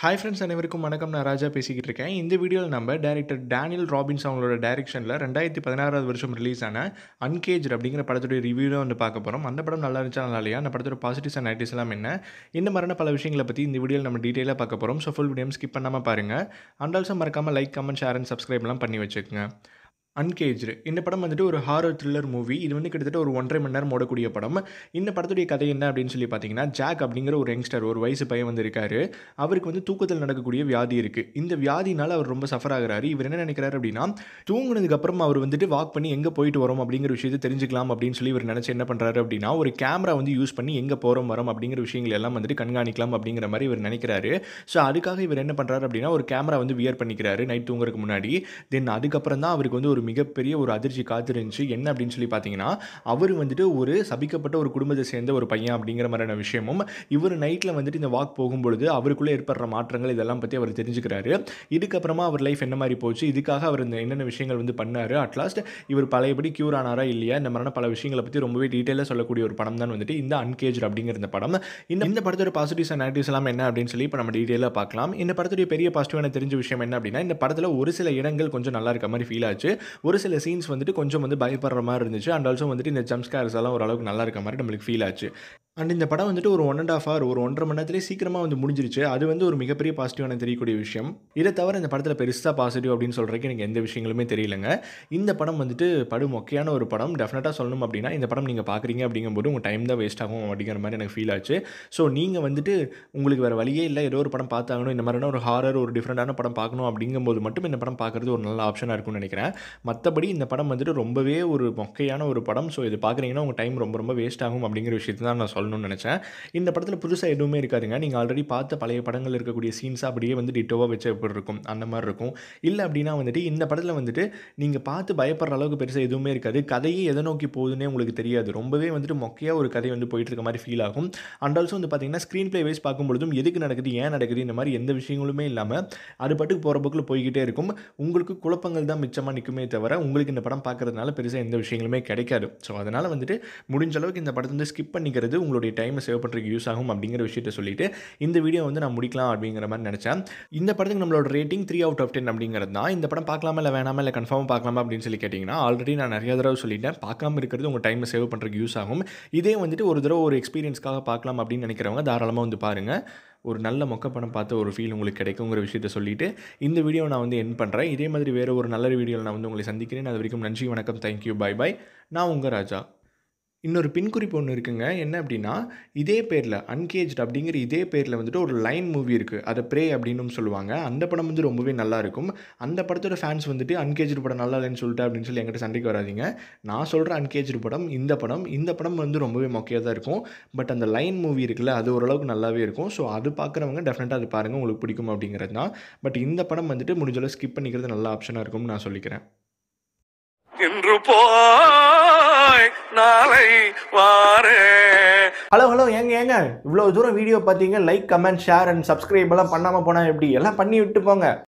hi friends அனைவருக்கும் வணக்கம் நான் ராஜா பேசிக்கிட்டு இருக்கேன் இந்த வீடியோவில் நம்ம டைரக்டர் டேனியல் ராபின்ஸ் அவங்களோட டைரக்ஷனில் ரெண்டாயிரத்தி பதினாறாவது வருஷம் ரிலீஸ் ஆன அன்கேஜ் அப்படிங்கிற படத்துடைய ரிவ்யூ தான் வந்து பார்க்க போகிறோம் அந்த படம் நல்லா இருந்துச்சா நல்லா இல்லையா அந்த படத்தோட பாசிட்டிவ்ஸ் அண்ட் நைட்டிஸ் எல்லாம் என்ன இந்த மாதிரியான பல விஷயங்களை பற்றி இந்த வீடியோவில் நம்ம டீட்டெயிலாக பார்க்க போகிறோம் ஸோ ஃபுல் வீடியோ ஸ்கிப் பண்ணாமல் பாருங்கள் அண்ட் ஆல்சோ மறக்காமல் லைக் கமெண்ட் ஷேர் அண்ட் சப்ஸ்கிரைப்லாம் பண்ணி வச்சுக்கோங்க அன்கேஜ்டு இந்த படம் வந்துட்டு ஒரு ஹாரர் த்ரில்லர் மூவி இது வந்து கிட்டத்தட்ட ஒரு ஒன்றரை மணி நேரம் ஓடக்கூடிய படம் இந்த படத்துடைய கதை என்ன அப்படின்னு சொல்லி பார்த்தீங்கன்னா ஜாக் அப்படிங்கிற ஒரு யங்ஸ்டர் ஒரு வயசு பையன் வந்து இருக்காரு அவருக்கு வந்து தூக்கத்தில் நடக்கக்கூடிய வியாதி இருக்குது இந்த வியாதினால அவர் ரொம்ப சஃபர் ஆகுறாரு இவர் என்ன நினைக்கிறாரு அப்படின்னா தூங்குனதுக்கு அப்புறம் அவர் வந்துட்டு வாக் பண்ணி எங்கே போயிட்டு வரோம் அப்படிங்கிற விஷயத்தை தெரிஞ்சுக்கலாம் அப்படின்னு சொல்லி இவர் நினச்சி என்ன பண்ணுறாரு அப்படின்னா ஒரு கேமரா வந்து யூஸ் பண்ணி எங்கே போகிறோம் வரோம் அப்படிங்கிற விஷயங்கள் எல்லாம் வந்துட்டு கண்காணிக்கலாம் அப்படிங்கிற மாதிரி இவர் நினைக்கிறாரு ஸோ அதுக்காக இவர் என்ன பண்ணுறாரு அப்படின்னா ஒரு கேமரா வந்து வியர் பண்ணிக்கிறாரு நைட் தூங்குறதுக்கு முன்னாடி தென் அதுக்கப்புறம் தான் அவருக்கு வந்து ஒரு மிகப்பெரிய ஒரு அதிர்ச்சி காத்திருந்துச்சு என்ன அப்படின்னு சொல்லி பார்த்தீங்கன்னா அவர் வந்துட்டு ஒரு சபிக்கப்பட்ட ஒரு குடும்பத்தை சேர்ந்த ஒரு பையன் அப்படிங்கிற மாதிரியான விஷயமும் இவர் நைட்டில் வந்துட்டு இந்த வாக் போகும்பொழுது அவருக்குள்ளே ஏற்படுற மாற்றங்கள் இதெல்லாம் பற்றி அவர் தெரிஞ்சுக்கிறாரு இதுக்கப்புறமா அவர் லைஃப் என்ன மாதிரி போச்சு இதுக்காக அவர் இந்த என்னென்ன விஷயங்கள் வந்து பண்ணார் அட்லாஸ்ட் இவர் பழையபடி க்யூர் ஆனாரா இல்லையா இந்த மாதிரியான பல விஷயங்களை பற்றி ரொம்பவே டீட்டெயிலாக சொல்லக்கூடிய ஒரு படம் தான் வந்துட்டு இந்த அன்கேஜ் அப்படிங்கிற இந்த படம் இந்த இந்த படத்தோட பாசிட்டிவ்ஸ் அண்ட் நெகட்டிவ்ஸ் எல்லாம் என்ன அப்படின்னு சொல்லி இப்போ நம்ம டீட்டெயிலாக பார்க்கலாம் இந்த படத்துடைய பெரிய பாசிட்டிவான தெரிஞ்ச விஷயம் என்ன அப்படின்னா இந்த படத்தில் ஒரு சில இடங்கள் கொஞ்சம் நல்லா இருக்க மாதிரி ஃபீல் ஆச்சு ஒரு சில சீன்ஸ் வந்துட்டு கொஞ்சம் வந்து பயப்படுற மாதிரி இருந்துச்சு அண்ட் ஆல்சோ வந்துட்டு இந்த ஜம்ஸ்கேர்ஸ் எல்லாம் ஓரளவுக்கு நல்லா இருக்க மாதிரி நம்மளுக்கு ஃபீல் ஆச்சு அண்ட் இந்த படம் வந்துட்டு ஒரு ஒன் அண்ட் ஆஃப் ஹவர் ஒரு ஒன்றரை மணி நேரத்துலேயே சீக்கிரமாக வந்து முடிஞ்சிருச்சு அது வந்து ஒரு மிகப்பெரிய பாசிட்டிவான தெரியக்கூடிய விஷயம் இதை தவிர இந்த படத்தில் பெருசாக பாசிட்டிவ் அப்படின்னு சொல்கிறதுக்கு எனக்கு எந்த விஷயங்களுமே தெரியலங்க இந்த படம் வந்துட்டு படு மொக்கையான ஒரு படம் டெஃபினட்டாக சொல்லணும் அப்படின்னா இந்த படம் நீங்கள் பார்க்குறீங்க அப்படிங்கும்போது உங்கள் டைம் தான் வேஸ்ட் ஆகும் அப்படிங்கிற மாதிரி எனக்கு ஃபீல் ஆச்சு ஸோ நீங்கள் வந்துட்டு உங்களுக்கு வேறு வழியே இல்லை ஏதோ ஒரு படம் பார்த்தாகணும் இந்த மாதிரியான ஒரு ஹாரர் ஒரு டிஃப்ரெண்டான படம் பார்க்கணும் அப்படிங்கும்போது மட்டும் இந்த படம் பார்க்குறது ஒரு நல்ல ஆப்ஷனாக இருக்கும்னு நினைக்கிறேன் மற்றபடி இந்த படம் வந்துட்டு ரொம்பவே ஒரு மொக்கையான ஒரு படம் ஸோ இது பார்க்குறீங்கன்னா உங்கள் டைம் ரொம்ப ரொம்ப வேஸ்ட் ஆகும் அப்படிங்கிற விஷயத்தை தான் நான் சொல்லணும்னு நினச்சேன் இந்த படத்தில் புதுசாக எதுவுமே இருக்காதுங்க நீங்கள் ஆல்ரெடி பார்த்த பழைய படங்கள் இருக்கக்கூடிய சீன்ஸ் அப்படியே வந்து டிட்டோவாக வச்ச எப்படி இருக்கும் அந்த மாதிரி இருக்கும் இல்லை அப்படின்னா வந்துட்டு இந்த படத்தில் வந்துட்டு நீங்கள் பார்த்து பயப்படுற அளவுக்கு பெருசாக எதுவுமே இருக்காது கதையே எதை நோக்கி போகுதுன்னே உங்களுக்கு தெரியாது ரொம்பவே வந்துட்டு மொக்கையாக ஒரு கதை வந்து போயிட்டு இருக்க மாதிரி ஃபீல் ஆகும் அண்ட் ஆல்சோ வந்து பார்த்தீங்கன்னா ஸ்க்ரீன் ப்ளே வைஸ் பார்க்கும்பொழுதும் எதுக்கு நடக்குது ஏன் நடக்குது இந்த மாதிரி எந்த விஷயங்களுமே இல்லாமல் அது பாட்டுக்கு போகிற போக்கில் போய்கிட்டே இருக்கும் உங்களுக்கு குழப்பங்கள் தான் மிச்சமாக நிற்குமே தவிர உங்களுக்கு இந்த படம் பார்க்கறதுனால பெருசாக எந்த விஷயங்களுமே கிடைக்காது ஸோ அதனால் வந்துட்டு முடிஞ்ச அளவுக்கு இந்த படத்தை வந்து ஸ்கிப் பண்ணிக்கிறது உங்களுடைய டைமை சேவ் பண்ணுறதுக்கு யூஸ் ஆகும் அப்படிங்கிற விஷயத்த சொல்லிட்டு இந்த வீடியோ வந்து நான் முடிக்கலாம் அப்படிங்கிற மாதிரி நினச்சேன் இந்த படத்துக்கு நம்மளோட rating three out of ten அப்படிங்கிறது தான் இந்த படம் பார்க்கலாமா இல்லை வேணாமா இல்லை கன்ஃபார்மாக பார்க்கலாமா அப்படின்னு சொல்லி கேட்டிங்கன்னா ஆல்ரெடி நான் நிறைய தடவை சொல்லிட்டேன் பார்க்காம இருக்கிறது உங்கள் டைமை சேவ் பண்ணுறதுக்கு யூஸ் ஆகும் இதே வந்துட்டு ஒரு தடவை ஒரு எக்ஸ்பீரியன்ஸ்க்காக பார்க்கலாம் அப்படின்னு நினைக்கிறவங்க தாராளமாக வந்து பாருங்கள் ஒரு நல்ல மொக்க படம் பார்த்த ஒரு ஃபீல் உங்களுக்கு கிடைக்குங்கிற விஷயத்த சொல்லிட்டு இந்த வீடியோ நான் வந்து என் பண்ணுறேன் இதே மாதிரி வேறு ஒரு நல்ல வீடியோவில் நான் வந்து உங்களை சந்திக்கிறேன் அது வரைக்கும் நன்றி வணக்கம் தேங்க்யூ பை பை நான் உங்கள் ராஜா இன்னொரு பின்குறிப்பு ஒன்று இருக்குங்க என்ன அப்படின்னா இதே பேரில் அன்கேஜ்ட் அப்படிங்கிற இதே பேரில் வந்துட்டு ஒரு லைன் மூவி இருக்குது அதை ப்ரே அப்படின்னு சொல்லுவாங்க அந்த படம் வந்து ரொம்பவே நல்லா இருக்கும் அந்த படத்தோட ஃபேன்ஸ் வந்துட்டு அன்கேஜ்டு படம் நல்லா இல்லைன்னு சொல்லிட்டு அப்படின்னு சொல்லி என்கிட்ட சண்டைக்கு வராதிங்க நான் சொல்கிற அன்கேஜ்டு படம் இந்த படம் இந்த படம் வந்து ரொம்பவே மொக்கையாக தான் இருக்கும் பட் அந்த லைன் மூவி இருக்குல்ல அது ஓரளவுக்கு நல்லாவே இருக்கும் ஸோ அது பார்க்குறவங்க டெஃபினட்டாக அது பாருங்கள் உங்களுக்கு பிடிக்கும் அப்படிங்கிறது தான் பட் இந்த படம் வந்துட்டு முடிஞ்சளவு ஸ்கிப் பண்ணிக்கிறது நல்ல ஆப்ஷனாக இருக்கும்னு நான் சொல்லிக்கிறேன் இன்று போய் நாளை வாரே ஹலோ ஹலோ ஏங்க ஏங்க இவ்வளோ தூரம் வீடியோ பார்த்தீங்க like comment share and subscribe எல்லாம் பண்ணாமல் போனால் எப்படி எல்லாம் பண்ணி விட்டு போங்க